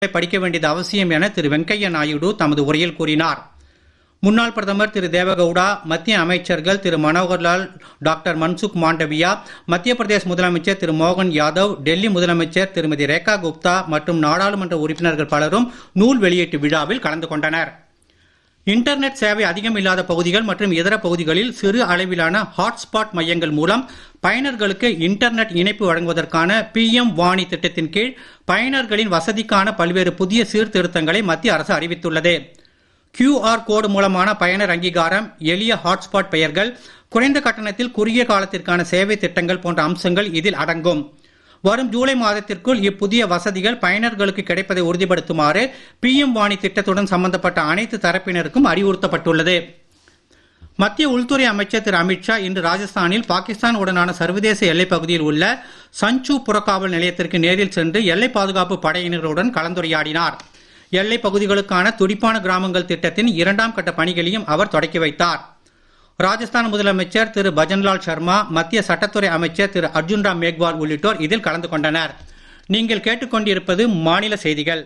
படிக்க வேண்டியது அவசியம் என திரு வெங்கையா நாயுடு தமது உரையில் கூறினார் முன்னாள் பிரதமர் திரு தேவகவுடா மத்திய அமைச்சர்கள் திரு மனோகர்லால் டாக்டர் மன்சுக் மாண்டவியா மத்திய பிரதேச முதலமைச்சர் திரு மோகன் யாதவ் டெல்லி முதலமைச்சர் திருமதி ரேகா குப்தா மற்றும் நாடாளுமன்ற உறுப்பினர்கள் பலரும் நூல் வெளியீட்டு விழாவில் கலந்து கொண்டனர் இன்டர்நெட் சேவை அதிகம் இல்லாத பகுதிகள் மற்றும் இதர பகுதிகளில் சிறு அளவிலான ஹாட்ஸ்பாட் மையங்கள் மூலம் பயனர்களுக்கு இன்டர்நெட் இணைப்பு வழங்குவதற்கான பிஎம் வாணி திட்டத்தின் கீழ் பயனர்களின் வசதிக்கான பல்வேறு புதிய சீர்திருத்தங்களை மத்திய அரசு அறிவித்துள்ளது கியூஆர் கோடு மூலமான பயனர் அங்கீகாரம் எளிய ஹாட்ஸ்பாட் பெயர்கள் குறைந்த கட்டணத்தில் குறுகிய காலத்திற்கான சேவை திட்டங்கள் போன்ற அம்சங்கள் இதில் அடங்கும் வரும் ஜூலை மாதத்திற்குள் இப்புதிய வசதிகள் பயனர்களுக்கு கிடைப்பதை உறுதிப்படுத்துமாறு பிஎம் வாணி திட்டத்துடன் சம்பந்தப்பட்ட அனைத்து தரப்பினருக்கும் அறிவுறுத்தப்பட்டுள்ளது மத்திய உள்துறை அமைச்சர் திரு அமித்ஷா இன்று ராஜஸ்தானில் பாகிஸ்தான் உடனான சர்வதேச எல்லைப் பகுதியில் உள்ள சஞ்சு புறக்காவல் நிலையத்திற்கு நேரில் சென்று எல்லை பாதுகாப்பு படையினருடன் கலந்துரையாடினார் எல்லைப் பகுதிகளுக்கான துடிப்பான கிராமங்கள் திட்டத்தின் இரண்டாம் கட்ட பணிகளையும் அவர் தொடக்கி வைத்தார் ராஜஸ்தான் முதலமைச்சர் திரு பஜன்லால் சர்மா மத்திய சட்டத்துறை அமைச்சர் திரு அர்ஜுன் ராம் மேக்வால் உள்ளிட்டோர் இதில் கலந்து கொண்டனர் நீங்கள் கேட்டுக்கொண்டிருப்பது மாநில செய்திகள்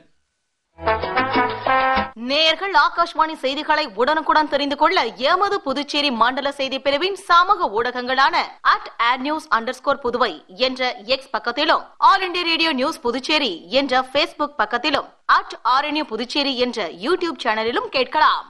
நேயர்கள் ஆகாஷ்வாணி செய்திகளை உடனுக்குடன் தெரிந்து கொள்ள எமது புதுச்சேரி மண்டல செய்தி பிரிவின் சமூக ஊடகங்களான அட் ஆட் நியூஸ் அண்டர்ஸ்கோர் புதுவை என்ற எக்ஸ் பக்கத்திலும் all India radio news Puducherry என்ற பேஸ்புக் பக்கத்திலும் அட் ஆர்என்யூ புதுச்சேரி என்ற யூடியூப் சேனலிலும் கேட்கலாம்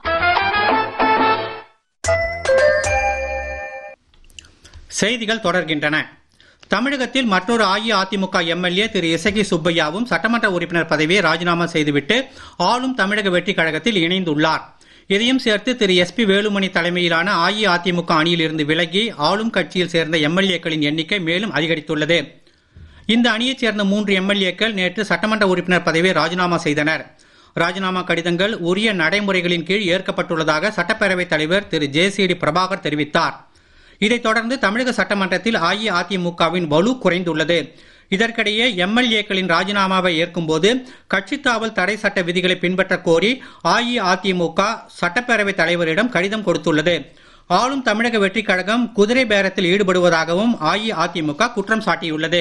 செய்திகள் தொடர்கின்றன தமிழகத்தில் மற்றொரு அஇஅதிமுக எம்எல்ஏ திரு இசகி சுப்பையாவும் சட்டமன்ற உறுப்பினர் பதவியை ராஜினாமா செய்துவிட்டு ஆளும் தமிழக வெற்றிக் கழகத்தில் இணைந்துள்ளார் இதையும் சேர்த்து திரு எஸ்பி வேலுமணி தலைமையிலான அஇஅதிமுக அணியிலிருந்து விலகி ஆளும் கட்சியில் சேர்ந்த எம்எல்ஏக்களின் எண்ணிக்கை மேலும் அதிகரித்துள்ளது இந்த அணியைச் சேர்ந்த மூன்று எம்எல்ஏக்கள் நேற்று சட்டமன்ற உறுப்பினர் பதவியை ராஜினாமா செய்தனர் ராஜினாமா கடிதங்கள் உரிய நடைமுறைகளின் கீழ் ஏற்கப்பட்டுள்ளதாக சட்டப்பேரவைத் தலைவர் திரு ஜேசிடி பிரபாகர் தெரிவித்தார் இதைத் தொடர்ந்து தமிழக சட்டமன்றத்தில் அஇஅதிமுகவின் வலு குறைந்துள்ளது இதற்கிடையே எம்எல்ஏக்களின் ராஜினாமாவை ஏற்கும்போது கட்சித் தாவல் தடை சட்ட விதிகளை பின்பற்றக் கோரி அஇஅதிமுக சட்டப்பேரவைத் தலைவரிடம் கடிதம் கொடுத்துள்ளது ஆளும் தமிழக வெற்றிக் கழகம் குதிரை பேரத்தில் ஈடுபடுவதாகவும் அஇஅதிமுக குற்றம் சாட்டியுள்ளது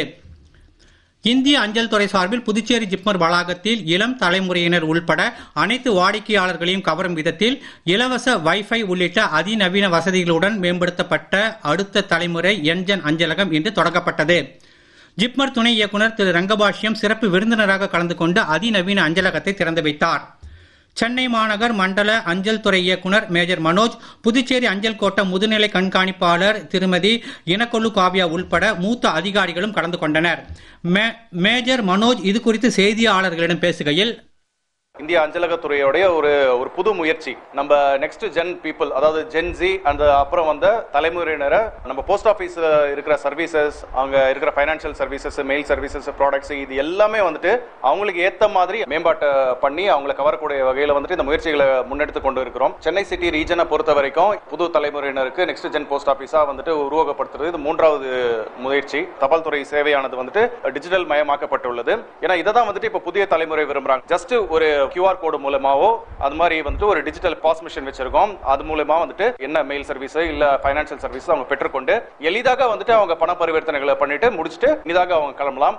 இந்திய அஞ்சல் துறை சார்பில் புதுச்சேரி ஜிப்மர் வளாகத்தில் இளம் தலைமுறையினர் உள்பட அனைத்து வாடிக்கையாளர்களையும் கவரும் விதத்தில் இலவச வைஃபை உள்ளிட்ட அதிநவீன வசதிகளுடன் மேம்படுத்தப்பட்ட அடுத்த தலைமுறை என்ஜன் அஞ்சலகம் இன்று தொடங்கப்பட்டது ஜிப்மர் துணை இயக்குனர் திரு ரங்கபாஷ்யம் சிறப்பு விருந்தினராக கலந்து கொண்டு அதிநவீன அஞ்சலகத்தை திறந்து வைத்தார் சென்னை மாநகர் மண்டல அஞ்சல் துறை இயக்குனர் மேஜர் மனோஜ் புதுச்சேரி அஞ்சல் கோட்ட முதுநிலை கண்காணிப்பாளர் திருமதி இனக்கொல்லு காவ்யா உள்பட மூத்த அதிகாரிகளும் கலந்து கொண்டனர் மே- மேஜர் மனோஜ் இது குறித்து செய்தியாளர்களிடம் பேசுகையில் இந்திய அஞ்சலகத்துறையோடைய ஒரு ஒரு புது முயற்சி நம்ம நெக்ஸ்ட் ஜென் பீப்புள் அதாவது ஜென் ஜி அந்த அப்புறம் வந்த தலைமுறையினரை நம்ம போஸ்ட் ஆஃபீஸில் இருக்கிற சர்வீசஸ் அங்கே இருக்கிற financial services mail services products இது எல்லாமே வந்துட்டு அவங்களுக்கு ஏற்ற மாதிரி மேம்பாட்டை பண்ணி அவங்களை கவரக்கூடிய வகையில் வந்துட்டு இந்த முயற்சிகளை முன்னெடுத்து கொண்டு இருக்கிறோம் சென்னை சிட்டி ரீஜனை பொறுத்த வரைக்கும் புது தலைமுறையினருக்கு நெக்ஸ்ட் ஜென் போஸ்ட் ஆஃபீஸாக வந்துட்டு உருவகப்படுத்துறது இது மூன்றாவது முயற்சி தபால் துறை சேவையானது வந்துட்டு டிஜிட்டல் மயமாக்கப்பட்டுள்ளது ஏன்னா இதை தான் வந்துட்டு இப்போ புதிய தலைமுறை விரும்புறாங்க ஜஸ்ட் ஒரு கியூஆர் கோடு மூலமாவோ அது மாதிரி வந்துட்டு ஒரு டிஜிட்டல் பாஸ் மிஷின் வச்சிருக்கோம் அது மூலமா வந்துட்டு என்ன மெயில் சர்வீஸ் இல்ல ஃபைனான்சியல் சர்வீஸ் அவங்க பெற்றுக்கொண்டு எளிதாக வந்துட்டு அவங்க பண பரிவர்த்தனைகளை பண்ணிட்டு முடிச்சுட்டு இதாக அவங்க கிளம்பலாம்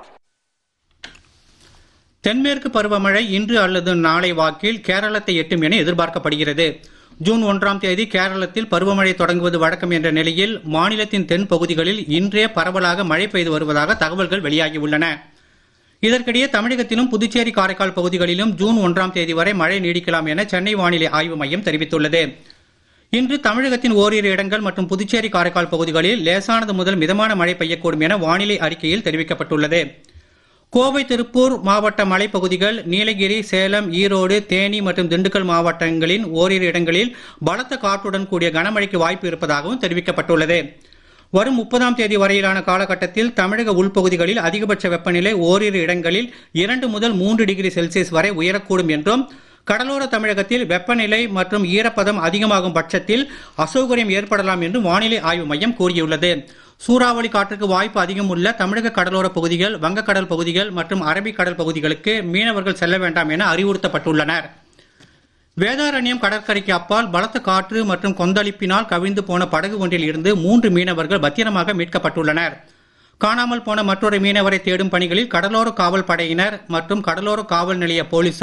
தென்மேற்கு பருவமழை இன்று அல்லது நாளை வாக்கில் கேரளத்தை எட்டும் என எதிர்பார்க்கப்படுகிறது ஜூன் ஒன்றாம் தேதி கேரளத்தில் பருவமழை தொடங்குவது வழக்கம் என்ற நிலையில் மாநிலத்தின் தென் பகுதிகளில் இன்றே பரவலாக மழை பெய்து வருவதாக தகவல்கள் வெளியாகியுள்ளன இதற்கிடையே தமிழகத்திலும் புதுச்சேரி காரைக்கால் பகுதிகளிலும் ஜூன் ஒன்றாம் தேதி வரை மழை நீடிக்கலாம் என சென்னை வானிலை ஆய்வு மையம் தெரிவித்துள்ளது இன்று தமிழகத்தின் ஓரிரு இடங்கள் மற்றும் புதுச்சேரி காரைக்கால் பகுதிகளில் லேசானது முதல் மிதமான மழை பெய்யக்கூடும் என வானிலை அறிக்கையில் தெரிவிக்கப்பட்டுள்ளது கோவை திருப்பூர் மாவட்ட மலைப்பகுதிகள் நீலகிரி சேலம் ஈரோடு தேனி மற்றும் திண்டுக்கல் மாவட்டங்களின் ஓரிரு இடங்களில் பலத்த காற்றுடன் கூடிய கனமழைக்கு வாய்ப்பு இருப்பதாகவும் தெரிவிக்கப்பட்டுள்ளது வரும் முப்பதாம் தேதி வரையிலான காலகட்டத்தில் தமிழக உள்பகுதிகளில் அதிகபட்ச வெப்பநிலை ஓரிரு இடங்களில் இரண்டு முதல் மூன்று டிகிரி செல்சியஸ் வரை உயரக்கூடும் என்றும் கடலோர தமிழகத்தில் வெப்பநிலை மற்றும் ஈரப்பதம் அதிகமாகும் பட்சத்தில் அசௌகரியம் ஏற்படலாம் என்றும் வானிலை ஆய்வு மையம் கூறியுள்ளது சூறாவளி காற்றுக்கு வாய்ப்பு அதிகம் உள்ள தமிழக கடலோர பகுதிகள் வங்கக்கடல் பகுதிகள் மற்றும் அரபிக்கடல் பகுதிகளுக்கு மீனவர்கள் செல்ல வேண்டாம் என அறிவுறுத்தப்பட்டுள்ளனர் வேதாரண்யம் கடற்கரைக்கு அப்பால் பலத்த காற்று மற்றும் கொந்தளிப்பினால் கவிழ்ந்து போன படகு ஒன்றில் இருந்து மூன்று மீனவர்கள் பத்திரமாக மீட்கப்பட்டுள்ளனர் காணாமல் போன மற்றொரு மீனவரை தேடும் பணிகளில் கடலோர காவல் படையினர் மற்றும் கடலோர காவல் நிலைய போலீசார்